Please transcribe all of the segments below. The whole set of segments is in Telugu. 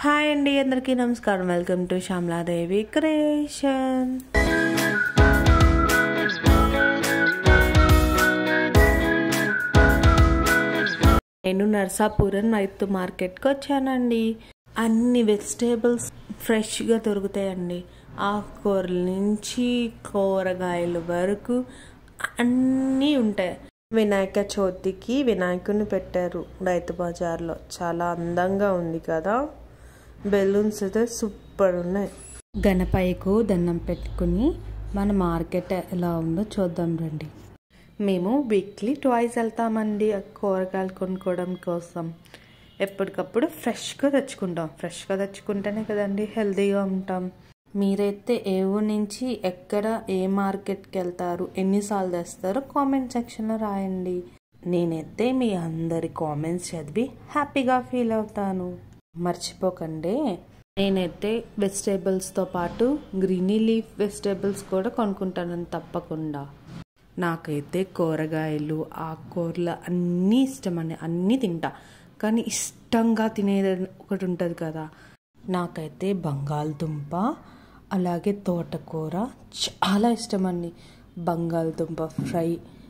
హాయ్ అండి అందరికీ నమస్కారం వెల్కమ్ టు శ్యామలాదేవి క్రియేషన్ నేను నర్సాపురం రైతు మార్కెట్కి వచ్చానండి అన్ని వెజిటేబుల్స్ ఫ్రెష్గా దొరుకుతాయండి ఆకుకూరల నుంచి కూరగాయల వరకు అన్నీ ఉంటాయి వినాయక చవితికి వినాయకుని పెట్టారు రైతు బజార్లో చాలా అందంగా ఉంది కదా బెలూన్స్ అయితే సూపర్ ఉన్నాయి గణపయ్యకు దండం పెట్టుకుని మన మార్కెట్ ఎలా ఉందో చూద్దాం రండి మేము వీక్లీ ట్వైస్ వెళ్తామండి కూరగాయలు కొనుక్కోవడం కోసం ఎప్పటికప్పుడు ఫ్రెష్గా తెచ్చుకుంటాం ఫ్రెష్గా తెచ్చుకుంటేనే కదండి హెల్తీగా ఉంటాం మీరైతే ఏ ఊరు నుంచి ఎక్కడ ఏ మార్కెట్కి వెళ్తారు ఎన్నిసార్లు తెస్తారో కామెంట్ సెక్షన్లో రాయండి నేనైతే మీ అందరి కామెంట్స్ చదివి హ్యాపీగా ఫీల్ అవుతాను మర్చిపోకండి నేనైతే వెజిటేబుల్స్తో పాటు గ్రీనీ లీఫ్ వెజిటేబుల్స్ కూడా కొనుక్కుంటాను తప్పకుండా నాకైతే కూరగాయలు ఆకుకూరలు అన్నీ ఇష్టమండి అన్నీ తింటా కానీ ఇష్టంగా తినేది ఒకటి ఉంటుంది కదా నాకైతే బంగాళదుంప అలాగే తోటకూర చాలా ఇష్టమండి బంగాళదుంప ఫ్రై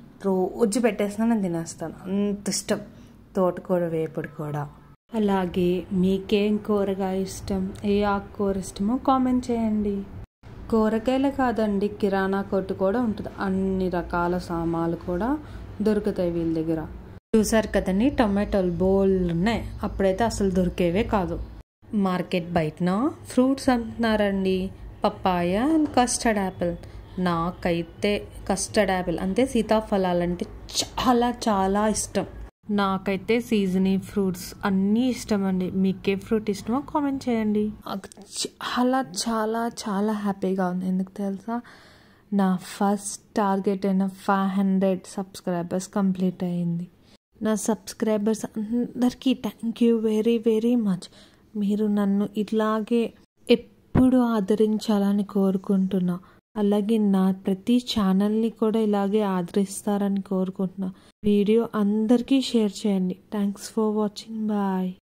రోజు పెట్టేసినా నేను తినేస్తాను అంత ఇష్టం తోటకూర వేపుడు కూడా అలాగే మీకేం కూరగాయ ఇష్టం ఏ ఆకుకూర ఇష్టమో కామెంట్ చేయండి కూరగాయలే కాదండి కిరాణా కొట్టు కూడా ఉంటుంది అన్ని రకాల సామాన్లు కూడా దొరుకుతాయి వీళ్ళ దగ్గర చూసారు కదండి టొమాటోలు బోల్ ఉన్నాయి అప్పుడైతే అసలు దొరికేవే కాదు మార్కెట్ బయటన ఫ్రూట్స్ అంటున్నారండి పప్పాయ అండ్ కస్టర్డ్ యాపిల్ నాకైతే కస్టర్డ్ యాపిల్ అంటే సీతాఫలాలంటే చాలా చాలా ఇష్టం నాకైతే సీజనీ ఫ్రూట్స్ అన్నీ ఇష్టం అండి మీకే ఫ్రూట్ ఇష్టమో కామెంట్ చేయండి చాలా చాలా చాలా హ్యాపీగా ఉంది ఎందుకు తెలుసా నా ఫస్ట్ టార్గెట్ అయిన ఫైవ్ హండ్రెడ్ సబ్స్క్రైబర్స్ కంప్లీట్ అయింది నా సబ్స్క్రైబర్స్ అందరికీ thank you very very much మీరు నన్ను ఇట్లాగే ఎప్పుడు ఆదరించాలని కోరుకుంటున్నా అలాగే నా ప్రతి ఛానల్ని కూడా ఇలాగే ఆదరిస్తారని కోరుకుంటున్నా వీడియో అందరికీ షేర్ చేయండి థ్యాంక్స్ ఫర్ వాచింగ్ బాయ్